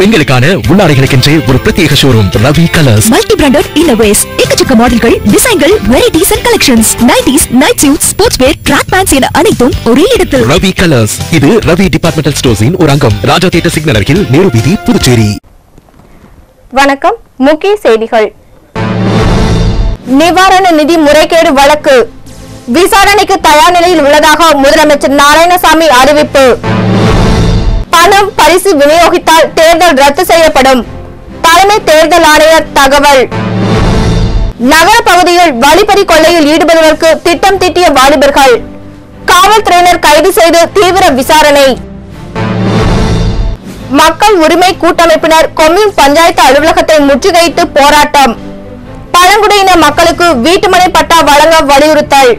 பெண்களுக்கான உள்ளாடைகளுக்கென்றே ஒரு பிரத்யேக showroom Ravi colours multi branded innerwears எக்கச்சக்க மாடல்கள் டிசைன்கள் varieties and collections nighties night suit sports wear track pants என அனைத்தும் ஒரே இடத்தில் ரவி கலர்ஸ் இது ரவி டிபார்ட்மெண்டல் ஸ்டோர்ஸின் ஒரு அங்கம் ராஜா தியேட்டர் சிக்னல் அருகில் நேரு வீதி புதுச்சேரி வணக்கம் முக்கிய செய்திகள் நிவாரண நிதி முறைகேடு வழக்கு விசாரணைக்கு தயார் நிலையில் உள்ளதாக முதலமைச்சர் நாராயணசாமி அறிவிப்பு பணம் பரிசு விநியோகித்தால் தேர்தல் ரத்து செய்யப்படும் தலைமை தேர்தல் ஆணையர் தகவல் நகர பகுதியில் வழிப்பறி கொள்ளையில் ஈடுபடுவதற்கு திட்டம் தீட்டிய வாலிபர்கள் காவல்துறையினர் கைது செய்து தீவிர விசாரணை மக்கள் உரிமை கூட்டமைப்பினர் கொம்யூன் பஞ்சாயத்து அலுவலகத்தை முற்றுகையிட்டு போராட்டம் பழங்குடியின மக்களுக்கு வீட்டுமனை பட்டா வழங்க வலியுறுத்தல்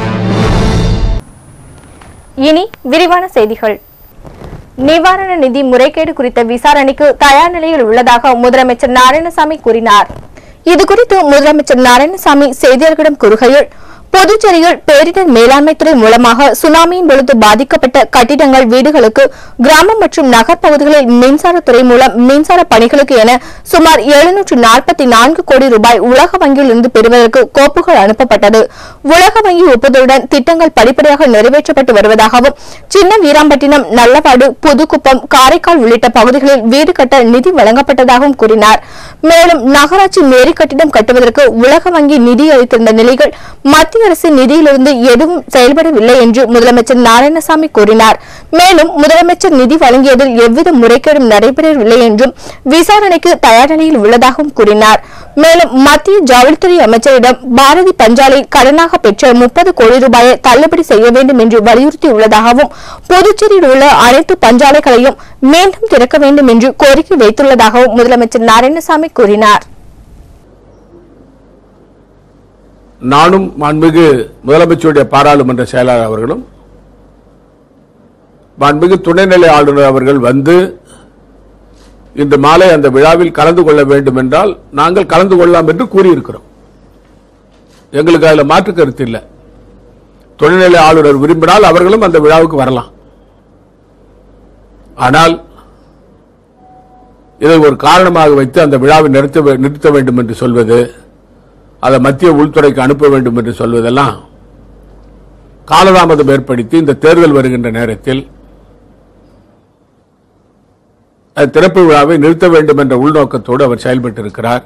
இனி விரிவான செய்திகள் நிவாரண நிதி முறைகேடு குறித்த விசாரணைக்கு தயார் நிலையில் உள்ளதாக முதலமைச்சர் நாராயணசாமி கூறினார் இதுகுறித்து முதலமைச்சர் நாராயணசாமி செய்தியாளர்களிடம் கூறுகையில் புதுச்சேரியில் பேரிடர் மேலாண்மை துறை மூலமாக சுனாமியின் பொழுது பாதிக்கப்பட்ட கட்டிடங்கள் வீடுகளுக்கு கிராமம் மற்றும் நகர் பகுதிகளில் மின்சாரத்துறை மூலம் மின்சார பணிகளுக்கு என சுமார் எழுநூற்று நாற்பத்தி நான்கு கோடி ரூபாய் உலக வங்கியில் இருந்து பெறுவதற்கு கோப்புகள் அனுப்பப்பட்டது உலக வங்கி ஒப்புதலுடன் திட்டங்கள் படிப்படியாக நிறைவேற்றப்பட்டு வருவதாகவும் சின்ன வீராம்பட்டினம் நல்லவாடு புதுக்குப்பம் காரைக்கால் உள்ளிட்ட பகுதிகளில் வீடு கட்ட நிதி வழங்கப்பட்டதாகவும் கூறினார் மேலும் நகராட்சி மேரி கட்டிடம் கட்டுவதற்கு உலக வங்கி நிதி அளித்திருந்த நிலைகள் மத்திய அரசு நிதியிலிருந்து எதுவும் செயல்படவில்லை என்று முதலமைச்சர் நாராயணசாமி கூறினார் மேலும் முதலமைச்சர் நிதி வழங்கியதில் எவ்வித முறைகேடும் நடைபெறவில்லை என்றும் விசாரணைக்கு தயார் நிலையில் உள்ளதாகவும் கூறினார் மேலும் மத்திய ஜவுளித்துறை அமைச்சரிடம் பாரதி பஞ்சாலை கடனாக பெற்ற முப்பது கோடி ரூபாயை தள்ளுபடி செய்ய வேண்டும் என்று வலியுறுத்தியுள்ளதாகவும் புதுச்சேரியில் உள்ள அனைத்து பஞ்சாலைகளையும் மீண்டும் திறக்க வேண்டும் என்று கோரிக்கை வைத்துள்ளதாகவும் முதலமைச்சர் நாராயணசாமி கூறினார் நானும் மாண்புமிகு முதலமைச்சருடைய பாராளுமன்ற செயலாளர் அவர்களும் மாண்புமிகு துணைநிலை ஆளுநர் அவர்கள் வந்து இன்று மாலை அந்த விழாவில் கலந்து கொள்ள வேண்டும் என்றால் நாங்கள் கலந்து கொள்ளலாம் என்று கூறியிருக்கிறோம் எங்களுக்கு அதில் மாற்று கருத்து இல்லை துணைநிலை ஆளுநர் விரும்பினால் அவர்களும் அந்த விழாவுக்கு வரலாம் ஆனால் இதை ஒரு காரணமாக வைத்து அந்த விழாவை நிறுத்த வே- நிறுத்த வேண்டும் என்று சொல்வது அதை மத்திய உள்துறைக்கு அனுப்ப வேண்டும் என்று சொல்வதெல்லாம் காலதாமதம் ஏற்படுத்தி இந்த தேர்தல் வருகின்ற நேரத்தில் அந்த திறப்பு விழாவை நிறுத்த வேண்டும் என்ற உள்நோக்கத்தோடு அவர் செயல்பட்டிருக்கிறார்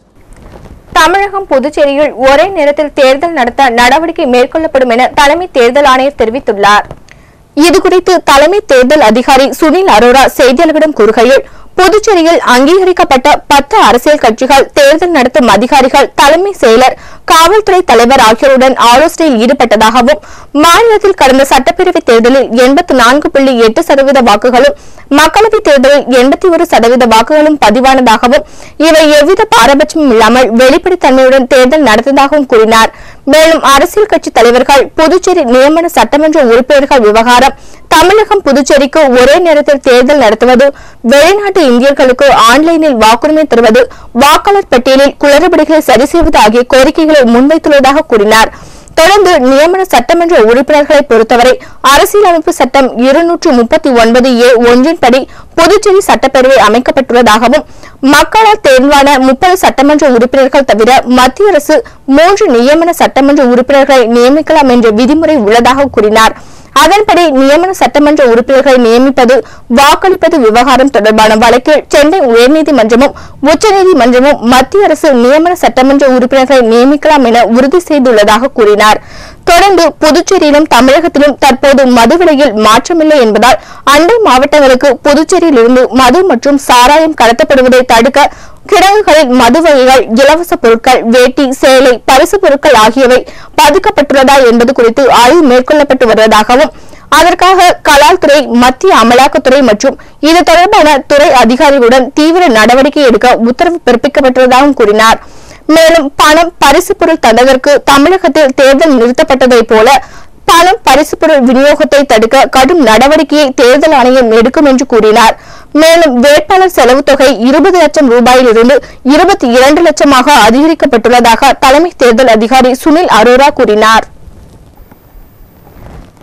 தமிழகம் புதுச்சேரியில் ஒரே நேரத்தில் தேர்தல் நடத்த நடவடிக்கை மேற்கொள்ளப்படும் என தலைமை தேர்தல் ஆணையர் தெரிவித்துள்ளார் இதுகுறித்து தலைமை தேர்தல் அதிகாரி சுனில் அரோரா செய்தியாளர்களிடம் கூறுகையில் புதுச்சேரியில் அங்கீகரிக்கப்பட்ட பத்து அரசியல் கட்சிகள் தேர்தல் நடத்தும் அதிகாரிகள் தலைமை செயலர் காவல்துறை தலைவர் ஆகியோருடன் ஆலோசனையில் ஈடுபட்டதாகவும் மாநிலத்தில் கடந்த சட்டப்பேரவை தேர்தலில் எண்பத்தி நான்கு புள்ளி எட்டு சதவீத வாக்குகளும் மக்களவைத் தேர்தலில் எண்பத்தி ஒரு சதவீத வாக்குகளும் பதிவானதாகவும் இவை எவ்வித பாரபட்சமும் இல்லாமல் வெளிப்படைத்தன்மையுடன் தேர்தல் நடந்ததாகவும் கூறினார் மேலும் அரசியல் கட்சி தலைவர்கள் புதுச்சேரி நியமன சட்டமன்ற உறுப்பினர்கள் விவகாரம் தமிழகம் புதுச்சேரிக்கு ஒரே நேரத்தில் தேர்தல் நடத்துவது வெளிநாட்டு இந்தியர்களுக்கு ஆன்லைனில் வாக்குரிமை தருவது வாக்காளர் பட்டியலில் குளறுபடிகளை சரி செய்வது ஆகிய கோரிக்கைகளை முன்வைத்துள்ளதாக கூறினார் தொடர்ந்து நியமன சட்டமன்ற உறுப்பினர்களை பொறுத்தவரை அரசியலமைப்பு சட்டம் இருநூற்று முப்பத்தி ஒன்பது ஏ ஒன்றின்படி புதுச்சேரி சட்டப்பேரவை அமைக்கப்பட்டுள்ளதாகவும் மக்களால் தேர்வான முப்பது சட்டமன்ற உறுப்பினர்கள் தவிர மத்திய அரசு மூன்று நியமன சட்டமன்ற உறுப்பினர்களை நியமிக்கலாம் என்ற விதிமுறை உள்ளதாக கூறினார் அதன்படி நியமன சட்டமன்ற உறுப்பினர்களை நியமிப்பது வாக்களிப்பது விவகாரம் தொடர்பான வழக்கில் சென்னை உயர்நீதிமன்றமும் உச்சநீதிமன்றமும் மத்திய அரசு நியமன சட்டமன்ற உறுப்பினர்களை நியமிக்கலாம் என உறுதி செய்துள்ளதாக கூறினார் தொடர்ந்து புதுச்சேரியிலும் தமிழகத்திலும் தற்போது மது விலையில் மாற்றமில்லை என்பதால் அண்டை மாவட்டங்களுக்கு புதுச்சேரியிலிருந்து மது மற்றும் சாராயம் கடத்தப்படுவதை தடுக்க கிடங்குகளில் மது வகைகள் இலவச பொருட்கள் வேட்டி சேலை பரிசு பொருட்கள் ஆகியவை பதுக்கப்பட்டுள்ளதா என்பது குறித்து ஆய்வு மேற்கொள்ளப்பட்டு வருவதாகவும் அதற்காக கலால்துறை மத்திய அமலாக்கத்துறை மற்றும் இது தொடர்பான துறை அதிகாரிகளுடன் தீவிர நடவடிக்கை எடுக்க உத்தரவு பிறப்பிக்கப்பட்டுள்ளதாகவும் கூறினார் மேலும் பணம் பரிசு பொருள் தந்ததற்கு தமிழகத்தில் தேர்தல் நிறுத்தப்பட்டதைப் போல பணம் பரிசு பொருள் விநியோகத்தை தடுக்க கடும் நடவடிக்கையை தேர்தல் ஆணையம் எடுக்கும் என்று கூறினார் மேலும் வேட்பாளர் செலவு தொகை இருபது லட்சம் ரூபாயிலிருந்து இருபத்தி இரண்டு லட்சமாக அதிகரிக்கப்பட்டுள்ளதாக தலைமை தேர்தல் அதிகாரி சுனில் அரோரா கூறினார்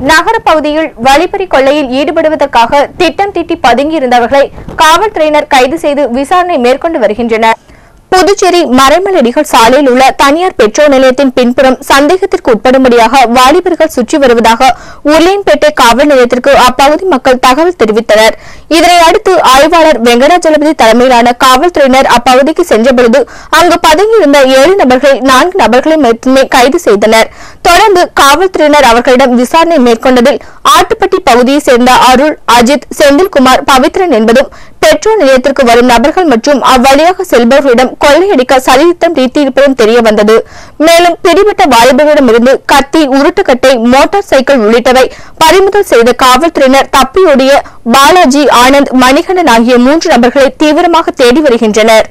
நகர பகுதியில் வழிப்பறி கொள்ளையில் ஈடுபடுவதற்காக திட்டம் தீட்டி பதுங்கியிருந்தவர்களை காவல்துறையினர் கைது செய்து விசாரணை மேற்கொண்டு வருகின்றனர் புதுச்சேரி மறைமலடிகள் சாலையில் உள்ள தனியார் பெட்ரோல் நிலையத்தின் பின்புறம் சந்தேகத்திற்கு உட்படும்படியாக வாலிபர்கள் சுற்றி வருவதாக உருளையன்பேட்டை காவல் நிலையத்திற்கு அப்பகுதி மக்கள் தகவல் தெரிவித்தனர் இதனை அடுத்து ஆய்வாளர் வெங்கடாஜலபதி தலைமையிலான காவல்துறையினர் அப்பகுதிக்கு சென்றபொழுது அங்கு பதுங்கியிருந்த ஏழு நபர்களை நான்கு நபர்களை மட்டுமே கைது செய்தனர் தொடர்ந்து காவல்துறையினர் அவர்களிடம் விசாரணை மேற்கொண்டதில் ஆட்டுப்பட்டி பகுதியைச் சேர்ந்த அருள் அஜித் செந்தில்குமார் பவித்ரன் என்பதும் பெட்ரோல் நிலையத்திற்கு வரும் நபர்கள் மற்றும் அவ்வழியாக செல்பவர்களிடம் கொள்ளையடிக்க சதித்திட்டம் தீட்டியிருப்பதும் தெரிய வந்தது மேலும் பிடிபட்ட வாலிபர்களிடமிருந்து கத்தி உருட்டுக்கட்டை மோட்டார் சைக்கிள் உள்ளிட்டவை பறிமுதல் செய்த காவல்துறையினர் தப்பியோடிய பாலாஜி ஆனந்த் மணிகண்டன் ஆகிய மூன்று நபர்களை தீவிரமாக தேடி வருகின்றனர்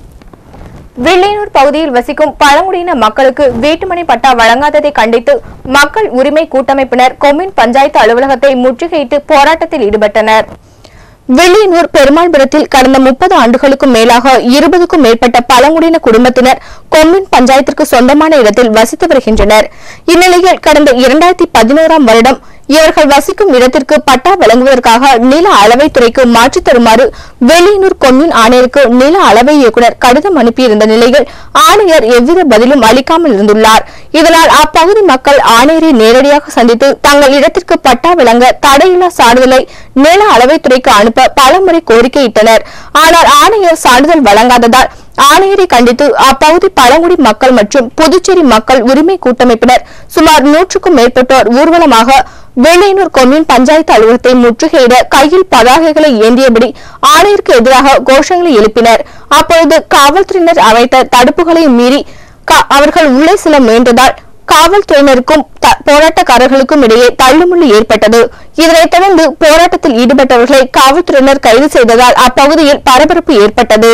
வில்லியனூர் பகுதியில் வசிக்கும் பழங்குடியின மக்களுக்கு வீட்டுமனை பட்டா வழங்காததை கண்டித்து மக்கள் உரிமை கூட்டமைப்பினர் கொம்யூன் பஞ்சாயத்து அலுவலகத்தை முற்றுகையிட்டு போராட்டத்தில் ஈடுபட்டனர் வில்லியனூர் பெருமாள்புரத்தில் கடந்த முப்பது ஆண்டுகளுக்கும் மேலாக இருபதுக்கும் மேற்பட்ட பழங்குடியின குடும்பத்தினர் கொம்யூன் பஞ்சாயத்திற்கு சொந்தமான இடத்தில் வசித்து வருகின்றனர் இந்நிலையில் கடந்த இரண்டாயிரத்தி பதினோராம் வருடம் இவர்கள் வசிக்கும் இடத்திற்கு பட்டா வழங்குவதற்காக நில அளவைத்துறைக்கு மாற்றித் தருமாறு வெளியனூர் கொம்யூன் ஆணையருக்கு நில அளவை இயக்குநர் கடிதம் அனுப்பியிருந்த நிலையில் ஆணையர் எவ்வித பதிலும் அளிக்காமல் இருந்துள்ளார் இதனால் அப்பகுதி மக்கள் ஆணையரை நேரடியாக சந்தித்து தங்கள் இடத்திற்கு பட்டா வழங்க தடையில்லா சான்றிதழை நில அளவைத்துறைக்கு அனுப்ப பலமுறை கோரிக்கையிட்டனர் ஆனால் ஆணையர் சான்றிதழ் வழங்காததால் ஆணையரை கண்டித்து அப்பகுதி பழங்குடி மக்கள் மற்றும் புதுச்சேரி மக்கள் உரிமை கூட்டமைப்பினர் சுமார் நூற்றுக்கும் மேற்பட்டோர் ஊர்வலமாக வெள்ளையனூர் கொம்யூன் பஞ்சாயத்து அலுவலகத்தை முற்றுகையிட கையில் பதாகைகளை ஏந்தியபடி ஆணையருக்கு எதிராக கோஷங்களை எழுப்பினர் அப்பொழுது காவல்துறையினர் அமைத்த தடுப்புகளை மீறி கா- அவர்கள் உள்ளே செல்ல முயன்றதால் காவல்துறையினருக்கும் த- போராட்டக்காரர்களுக்கும் இடையே தள்ளுமுள்ளு ஏற்பட்டது இதனைத் தொடர்ந்து போராட்டத்தில் ஈடுபட்டவர்களை காவல்துறையினர் கைது செய்ததால் அப்பகுதியில் பரபரப்பு ஏற்பட்டது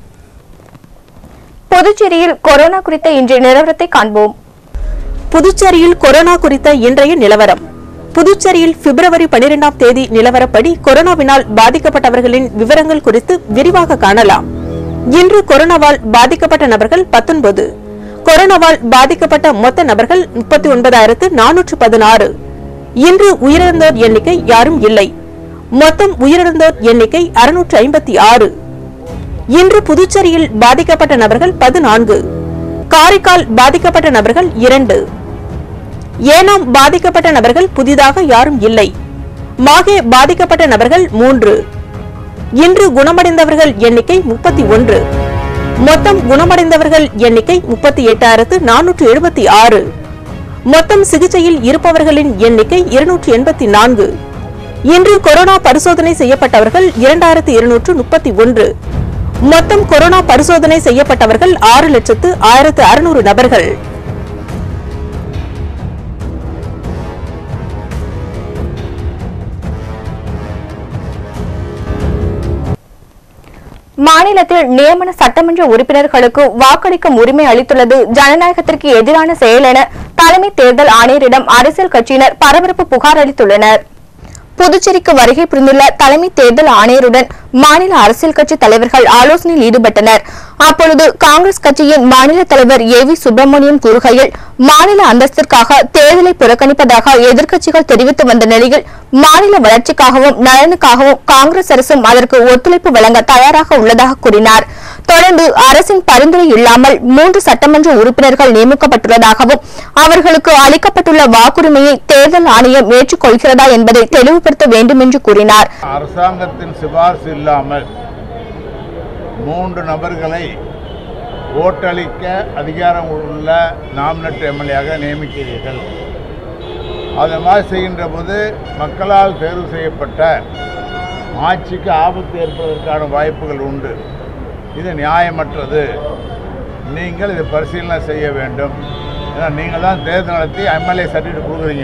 புதுச்சேரியில் கொரோனா குறித்த இன்றைய நிலவரத்தை காண்போம் புதுச்சேரியில் கொரோனா குறித்த இன்றைய நிலவரம் புதுச்சேரியில் பிப்ரவரி 12ஆம் தேதி நிலவரப்படி கொரோனாவினால் பாதிக்கப்பட்டவர்களின் விவரங்கள் குறித்து விரிவாக காணலாம் இன்று கொரோனாவால் பாதிக்கப்பட்ட நபர்கள் 19 கொரோனாவால் பாதிக்கப்பட்ட மொத்த நபர்கள் முப்பத்தி ஒன்பதாயிரத்து நானூற்று பதினாறு இன்று உயிரிழந்தோர் எண்ணிக்கை யாரும் இல்லை மொத்தம் உயிரிழந்தோர் எண்ணிக்கை அறுநூற்று ஐம்பத்தி ஆறு இன்று புதுச்சேரியில் பாதிக்கப்பட்ட நபர்கள் பதினான்கு காரைக்கால் பாதிக்கப்பட்ட நபர்கள் இரண்டு ஏனாம் பாதிக்கப்பட்ட நபர்கள் புதிதாக யாரும் இல்லை மாகே பாதிக்கப்பட்ட நபர்கள் மூன்று இன்று குணமடைந்தவர்கள் எண்ணிக்கை முப்பத்தி ஒன்று மொத்தம் குணமடைந்தவர்கள் எண்ணிக்கை முப்பத்தி எட்டாயிரத்து நானூற்று எழுபத்தி ஆறு மொத்தம் சிகிச்சையில் இருப்பவர்களின் எண்ணிக்கை இருநூற்று எண்பத்தி நான்கு இன்று கொரோனா பரிசோதனை செய்யப்பட்டவர்கள் இரண்டாயிரத்து இருநூற்று முப்பத்தி ஒன்று மொத்தம் கொரோனா பரிசோதனை செய்யப்பட்டவர்கள் ஆறு லட்சத்து ஆயிரத்து அறுநூறு நபர்கள் மாநிலத்தில் நியமன சட்டமன்ற உறுப்பினர்களுக்கு வாக்களிக்கும் உரிமை அளித்துள்ளது ஜனநாயகத்திற்கு எதிரான செயல் என தலைமை தேர்தல் ஆணையரிடம் அரசியல் கட்சியினர் பரபரப்பு புகார் அளித்துள்ளனர் புதுச்சேரிக்கு வருகை புரிந்துள்ள தலைமை தேர்தல் ஆணையருடன் மாநில அரசியல் கட்சி தலைவர்கள் ஆலோசனையில் ஈடுபட்டனர் அப்பொழுது காங்கிரஸ் கட்சியின் மாநில தலைவர் ஏ வி சுப்பிரமணியன் கூறுகையில் மாநில அந்தஸ்திற்காக தேர்தலை புறக்கணிப்பதாக எதிர்க்கட்சிகள் தெரிவித்து வந்த நிலையில் மாநில வளர்ச்சிக்காகவும் நலனுக்காகவும் காங்கிரஸ் அரசும் அதற்கு ஒத்துழைப்பு வழங்க தயாராக உள்ளதாக கூறினார் தொடர்ந்து அரசின் பரிந்துரை இல்லாமல் மூன்று சட்டமன்ற உறுப்பினர்கள் நியமிக்கப்பட்டுள்ளதாகவும் அவர்களுக்கு அளிக்கப்பட்டுள்ள வாக்குரிமையை தேர்தல் ஆணையம் ஏற்றுக்கொள்கிறதா என்பதை தெளிவுபடுத்த வேண்டும் என்று கூறினார் அரசாங்கத்தின் சிபார்சு இல்லாமல் மூன்று நபர்களை ஓட்டளிக்க அதிகாரம் உள்ள நாமினட் எம்எல்ஏயாக நியமிக்கிறீர்கள் அது மாதிரி செய்கின்ற போது மக்களால் தேர்வு செய்யப்பட்ட ஆட்சிக்கு ஆபத்து ஏற்படுவதற்கான வாய்ப்புகள் உண்டு இது நியாயமற்றது நீங்கள் இதை பரிசீலனை செய்ய வேண்டும் ஏன்னா நீங்கள் தான் தேர்தல் நடத்தி எம்எல்ஏ சர்டிஃபிகேட் கொடுக்குறீங்க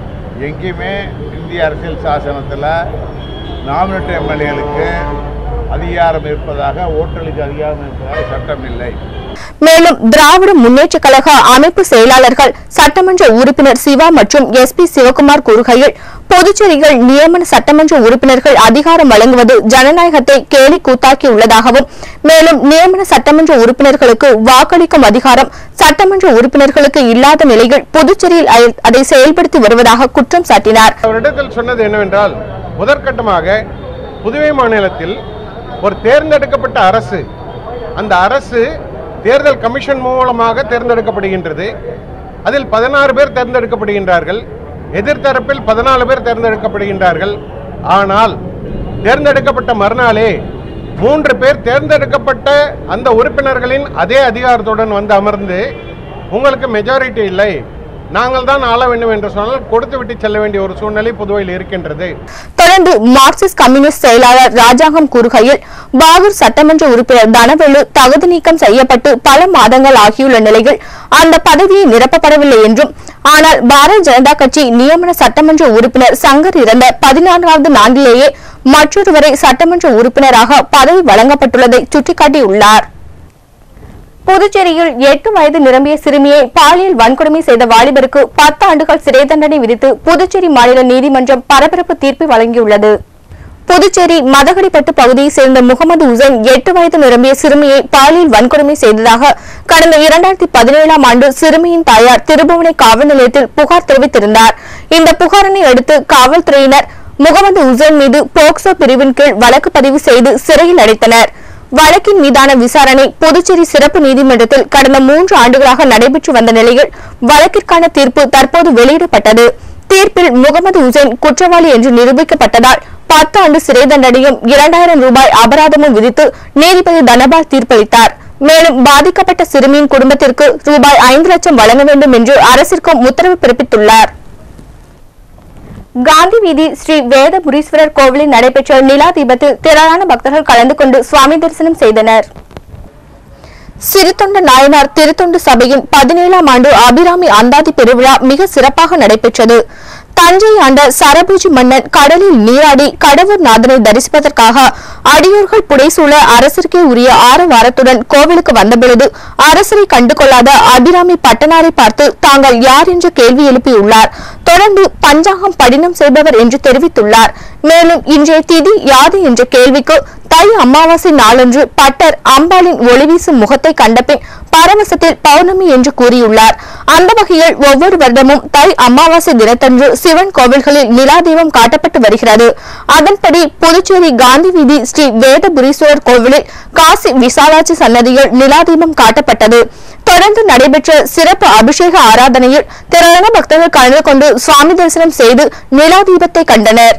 எங்கேயுமே இந்திய அரசியல் சாசனத்தில் நாமினேட் எம்எல்ஏகளுக்கு அதிகாரம் இருப்பதாக ஓட்டளிக்க அதிகாரம் இருப்பதாக சட்டம் இல்லை மேலும் திராவிட முன்னேற்ற கழக அமைப்பு செயலாளர்கள் சட்டமன்ற உறுப்பினர் சிவா மற்றும் எஸ் பி சிவகுமார் கூறுகையில் பொதுச்சேரிகள் நியமன சட்டமன்ற உறுப்பினர்கள் அதிகாரம் வழங்குவது ஜனநாயகத்தை கேலி கூத்தாக்கி உள்ளதாகவும் மேலும் நியமன சட்டமன்ற உறுப்பினர்களுக்கு வாக்களிக்கும் அதிகாரம் சட்டமன்ற உறுப்பினர்களுக்கு இல்லாத நிலையில் புதுச்சேரியில் அ- அதை செயல்படுத்தி வருவதாக குற்றம் சாட்டினார் அவரிடத்தில் சொன்னது என்னவென்றால் முதற்கட்டமாக புதுவை மாநிலத்தில் ஒரு தேர்ந்தெடுக்கப்பட்ட அரசு அந்த அரசு தேர்தல் கமிஷன் மூலமாக தேர்ந்தெடுக்கப்படுகின்றது அதில் பதினாறு பேர் தேர்ந்தெடுக்கப்படுகின்றார்கள் எதிர்த்தரப்பில் பதினாலு பேர் தேர்ந்தெடுக்கப்படுகின்றார்கள் ஆனால் தேர்ந்தெடுக்கப்பட்ட மறுநாளே மூன்று பேர் தேர்ந்தெடுக்கப்பட்ட அந்த உறுப்பினர்களின் அதே அதிகாரத்துடன் வந்து அமர்ந்து உங்களுக்கு மெஜாரிட்டி இல்லை நாங்கள் தான் ஆள வேண்டும் என்று சொன்னால் கொடுத்து விட்டு செல்ல வேண்டிய ஒரு சூழ்நிலை புதுவையில் இருக்கின்றது தொடர்ந்து மார்க்சிஸ்ட் கம்யூனிஸ்ட் செயலாளர் ராஜாங்கம் கூறுகையில் பாகூர் சட்டமன்ற உறுப்பினர் தனவேலு தகுதி நீக்கம் செய்யப்பட்டு பல மாதங்கள் ஆகியுள்ள நிலையில் அந்த பதவியை நிரப்பப்படவில்லை என்றும் ஆனால் பாரதிய ஜனதா கட்சி நியமன சட்டமன்ற உறுப்பினர் சங்கர் இறந்த பதினான்காவது நான்கிலேயே மற்றொருவரை சட்டமன்ற உறுப்பினராக பதவி வழங்கப்பட்டுள்ளதை சுட்டிக்காட்டியுள்ளார் புதுச்சேரியில் எட்டு வயது நிரம்பிய சிறுமியை பாலியல் வன்கொடுமை செய்த வாலிபருக்கு பத்து ஆண்டுகள் சிறை தண்டனை விதித்து புதுச்சேரி மாநில நீதிமன்றம் பரபரப்பு தீர்ப்பு வழங்கியுள்ளது புதுச்சேரி மதகடிப்பட்டு பகுதியைச் சேர்ந்த முகமது உசைன் எட்டு வயது நிரம்பிய சிறுமியை பாலியல் வன்கொடுமை செய்ததாக கடந்த இரண்டாயிரத்தி பதினேழாம் ஆண்டு சிறுமியின் தாயார் திருபுவனை காவல் நிலையத்தில் புகார் தெரிவித்திருந்தார் இந்த புகாரினை அடுத்து காவல்துறையினர் முகமது உசைன் மீது போக்சோ பிரிவின் கீழ் வழக்கு பதிவு செய்து சிறையில் அடைத்தனர் வழக்கின் மீதான விசாரணை புதுச்சேரி சிறப்பு நீதிமன்றத்தில் கடந்த மூன்று ஆண்டுகளாக நடைபெற்று வந்த நிலையில் வழக்கிற்கான தீர்ப்பு தற்போது வெளியிடப்பட்டது தீர்ப்பில் முகமது உசைன் குற்றவாளி என்று நிரூபிக்கப்பட்டதால் பத்து ஆண்டு சிறை தண்டனையும் இரண்டாயிரம் ரூபாய் அபராதமும் விதித்து நீதிபதி தனபால் தீர்ப்பளித்தார் மேலும் பாதிக்கப்பட்ட சிறுமியின் குடும்பத்திற்கு ரூபாய் ஐந்து லட்சம் வழங்க வேண்டும் என்று அரசிற்கும் உத்தரவு பிறப்பித்துள்ளார் காந்தி வீதி ஸ்ரீ வேதபுரீஸ்வரர் கோவிலில் நடைபெற்ற நிலா தீபத்தில் திரளான பக்தர்கள் கலந்து கொண்டு சுவாமி தரிசனம் செய்தனர் சிறுத்தொண்ட நாயனார் திருத்தொண்டு சபையின் பதினேழாம் ஆண்டு அபிராமி அந்தாதி பெருவிழா மிக சிறப்பாக நடைபெற்றது தஞ்சை ஆண்ட சரபூஜி மன்னன் கடலில் நீராடி கடவுர் நாதனை தரிசிப்பதற்காக அடியோர்கள் புடைசூழ அரசருக்கே உரிய ஆறு வாரத்துடன் கோவிலுக்கு வந்தபொழுது அரசரை கண்டு கொள்ளாத அபிராமி பட்டனாரை பார்த்து தாங்கள் யார் என்று கேள்வி எழுப்பியுள்ளார் தொடர்ந்து பஞ்சாங்கம் படினம் செய்பவர் என்று தெரிவித்துள்ளார் மேலும் இன்றைய திதி யாது என்ற கேள்விக்கு தை அமாவாசை நாளன்று பட்டர் அம்பாளின் ஒளிவீசும் முகத்தை கண்டபின் பரவசத்தில் பௌர்ணமி என்று கூறியுள்ளார் அந்த வகையில் ஒவ்வொரு வருடமும் தை அமாவாசை தினத்தன்று சிவன் கோவில்களில் நிலாதீபம் காட்டப்பட்டு வருகிறது அதன்படி புதுச்சேரி காந்தி வீதி ஸ்ரீ வேதபுரீஸ்வரர் கோவிலில் காசி விசாலாட்சி சன்னதியில் நிலாதீபம் காட்டப்பட்டது தொடர்ந்து நடைபெற்ற சிறப்பு அபிஷேக ஆராதனையில் திரளான பக்தர்கள் கலந்து கொண்டு சுவாமி தரிசனம் செய்து நிலாதீபத்தை கண்டனர்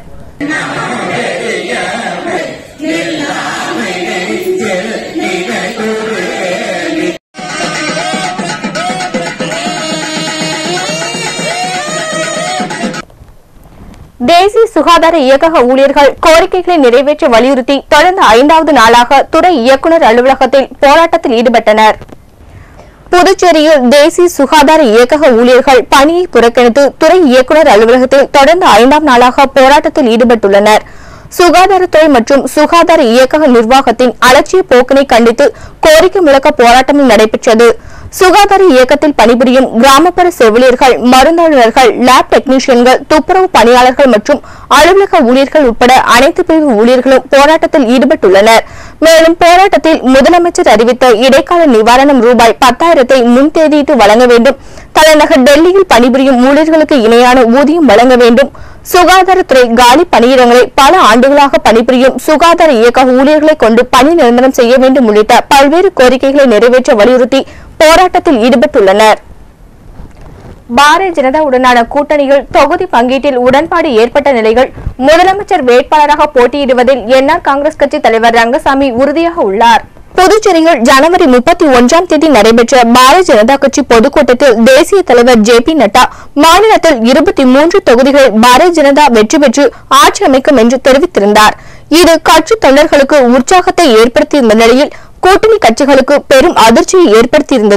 தேசிய சுகாதார இயக்கக ஊழியர்கள் கோரிக்கைகளை நிறைவேற்ற வலியுறுத்தி தொடர்ந்து ஐந்தாவது நாளாக துறை இயக்குநர் அலுவலகத்தில் போராட்டத்தில் ஈடுபட்டனர் புதுச்சேரியில் தேசிய சுகாதார இயக்கக ஊழியர்கள் பணியை புறக்கணித்து துறை இயக்குநர் அலுவலகத்தில் தொடர்ந்து ஐந்தாம் நாளாக போராட்டத்தில் ஈடுபட்டுள்ளனர் சுகாதாரத்துறை மற்றும் சுகாதார இயக்கக நிர்வாகத்தின் அலட்சிய போக்கினை கண்டித்து கோரிக்கை முழக்க போராட்டமும் நடைபெற்றது சுகாதார இயக்கத்தில் பணிபுரியும் கிராமப்புற செவிலியர்கள் மருந்தாளர்கள் லேப் டெக்னீஷியன்கள் துப்புரவு பணியாளர்கள் மற்றும் அலுவலக ஊழியர்கள் உட்பட அனைத்து பிரிவு ஊழியர்களும் போராட்டத்தில் ஈடுபட்டுள்ளனர் மேலும் போராட்டத்தில் முதலமைச்சர் அறிவித்த இடைக்கால நிவாரணம் ரூபாய் பத்தாயிரத்தை முன்தேதியிட்டு வழங்க வேண்டும் தலைநகர் டெல்லியில் பணிபுரியும் ஊழியர்களுக்கு இணையான ஊதியம் வழங்க வேண்டும் சுகாதாரத்துறை காலி பணியிடங்களை பல ஆண்டுகளாக பணிபுரியும் சுகாதார இயக்க ஊழியர்களை கொண்டு பணி நிரந்தரம் செய்ய வேண்டும் உள்ளிட்ட பல்வேறு கோரிக்கைகளை நிறைவேற்ற வலியுறுத்தி போராட்டத்தில் ஈடுபட்டுள்ளனர் பாரதிய ஜனதாவுடனான கூட்டணியில் தொகுதி பங்கீட்டில் உடன்பாடு ஏற்பட்ட நிலையில் முதலமைச்சர் வேட்பாளராக போட்டியிடுவதில் என்ஆர் காங்கிரஸ் கட்சி தலைவர் ரங்கசாமி உறுதியாக உள்ளார் புதுச்சேரியில் ஜனவரி முப்பத்தி ஒன்றாம் தேதி நடைபெற்ற பாரதிய ஜனதா கட்சி பொதுக்கூட்டத்தில் தேசிய தலைவர் ஜே பி நட்டா மாநிலத்தில் இருபத்தி மூன்று தொகுதிகளில் பாரதிய ஜனதா வெற்றி பெற்று ஆட்சி அமைக்கும் என்று தெரிவித்திருந்தார் இது கட்சி தொண்டர்களுக்கு உற்சாகத்தை ஏற்படுத்தியிருந்த நிலையில் கூட்டணி கட்சிகளுக்கு பெரும் அதிர்ச்சியை ஏற்படுத்தியிருந்தது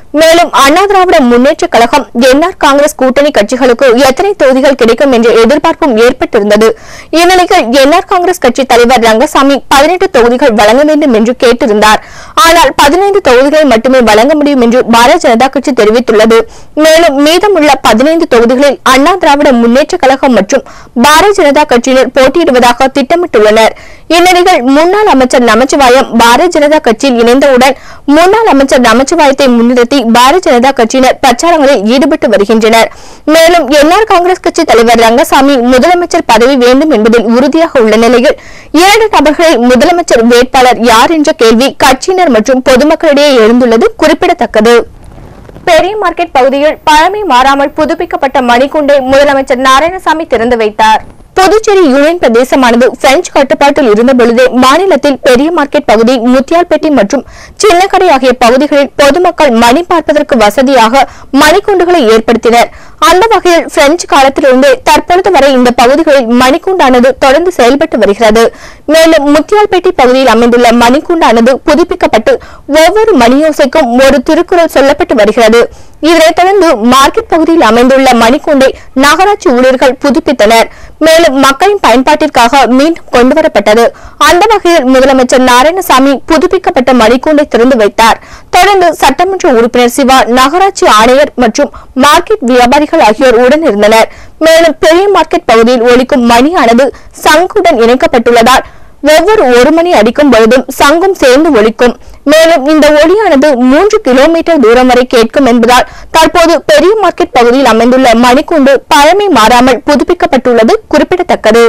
மேலும் அண்ணா திராவிட முன்னேற்ற கழகம் என்ஆர் காங்கிரஸ் கூட்டணி கட்சிகளுக்கு எத்தனை தொகுதிகள் கிடைக்கும் என்ற எதிர்பார்ப்பும் ஏற்பட்டிருந்தது இந்நிலையில் என்ஆர் காங்கிரஸ் கட்சி தலைவர் ரங்கசாமி பதினெட்டு தொகுதிகள் வழங்க வேண்டும் என்று கேட்டிருந்தார் ஆனால் பதினைந்து தொகுதிகளை மட்டுமே வழங்க முடியும் என்று பாரதிய ஜனதா கட்சி தெரிவித்துள்ளது மேலும் மீதமுள்ள பதினைந்து தொகுதிகளில் அண்ணா திராவிட முன்னேற்ற கழகம் மற்றும் பாரதிய ஜனதா கட்சியினர் போட்டியிடுவதாக திட்டமிட்டுள்ளனர் இந்நிலையில் முன்னாள் அமைச்சர் நமச்சிவாயம் பாரதிய ஜனதா கட்சியில் இணைந்தவுடன் முன்னாள் அமைச்சர் நமச்சிவாயத்தை முன்னிறுத்தி பாரதிய ஜனதா கட்சியினர் பிரச்சாரங்களில் ஈடுபட்டு வருகின்றனர் மேலும் என்ஆர் காங்கிரஸ் கட்சி தலைவர் ரங்கசாமி முதலமைச்சர் பதவி வேண்டும் என்பதில் உறுதியாக உள்ள நிலையில் இரண்டு நபர்களில் முதலமைச்சர் வேட்பாளர் யார் என்ற கேள்வி கட்சியினர் மற்றும் பொதுமக்களிடையே எழுந்துள்ளது குறிப்பிடத்தக்கது பெரிய மார்க்கெட் பகுதியில் பழமை மாறாமல் புதுப்பிக்கப்பட்ட மணிக்குண்டை முதலமைச்சர் நாராயணசாமி திறந்து வைத்தார் புதுச்சேரி யூனியன் பிரதேசமானது பிரெஞ்சு கட்டுப்பாட்டில் இருந்தபொழுதே மாநிலத்தில் பெரிய மார்க்கெட் பகுதி முத்தியால்பேட்டை மற்றும் சின்னக்கடை ஆகிய பகுதிகளில் பொதுமக்கள் மணி பார்ப்பதற்கு வசதியாக மணிக்குண்டுகளை ஏற்படுத்தினர் அந்த வகையில் பிரெஞ்சு காலத்திலிருந்தே தற்பொழுது வரை இந்த பகுதிகளில் மணிக்கூண்டானது தொடர்ந்து செயல்பட்டு வருகிறது மேலும் முத்தியால்பேட்டை பகுதியில் அமைந்துள்ள மணிக்கூண்டானது புதுப்பிக்கப்பட்டு ஒவ்வொரு மணியோசைக்கும் ஒரு திருக்குறள் சொல்லப்பட்டு வருகிறது இதனைத் தொடர்ந்து மார்க்கெட் பகுதியில் அமைந்துள்ள மணிக்கூண்டை நகராட்சி ஊழியர்கள் புதுப்பித்தனர் மேலும் மக்களின் பயன்பாட்டிற்காக மீண்டும் கொண்டுவரப்பட்டது அந்த வகையில் முதலமைச்சர் நாராயணசாமி புதுப்பிக்கப்பட்ட மணிக்கூண்டை திறந்து வைத்தார் தொடர்ந்து சட்டமன்ற உறுப்பினர் சிவா நகராட்சி ஆணையர் மற்றும் மார்க்கெட் வியாபாரிகள் ஆகியோர் உடன் இருந்தனர் மேலும் பெரிய மார்க்கெட் பகுதியில் ஒலிக்கும் மணியானது சங்குடன் இணைக்கப்பட்டுள்ளதால் ஒவ்வொரு ஒரு மணி அடிக்கும் பொழுதும் சங்கும் சேர்ந்து ஒலிக்கும் மேலும் இந்த ஒலியானது மூன்று கிலோமீட்டர் தூரம் வரை கேட்கும் என்பதால் தற்போது பெரிய மார்க்கெட் பகுதியில் அமைந்துள்ள மணிக்கூண்டு பழமை மாறாமல் புதுப்பிக்கப்பட்டுள்ளது குறிப்பிடத்தக்கது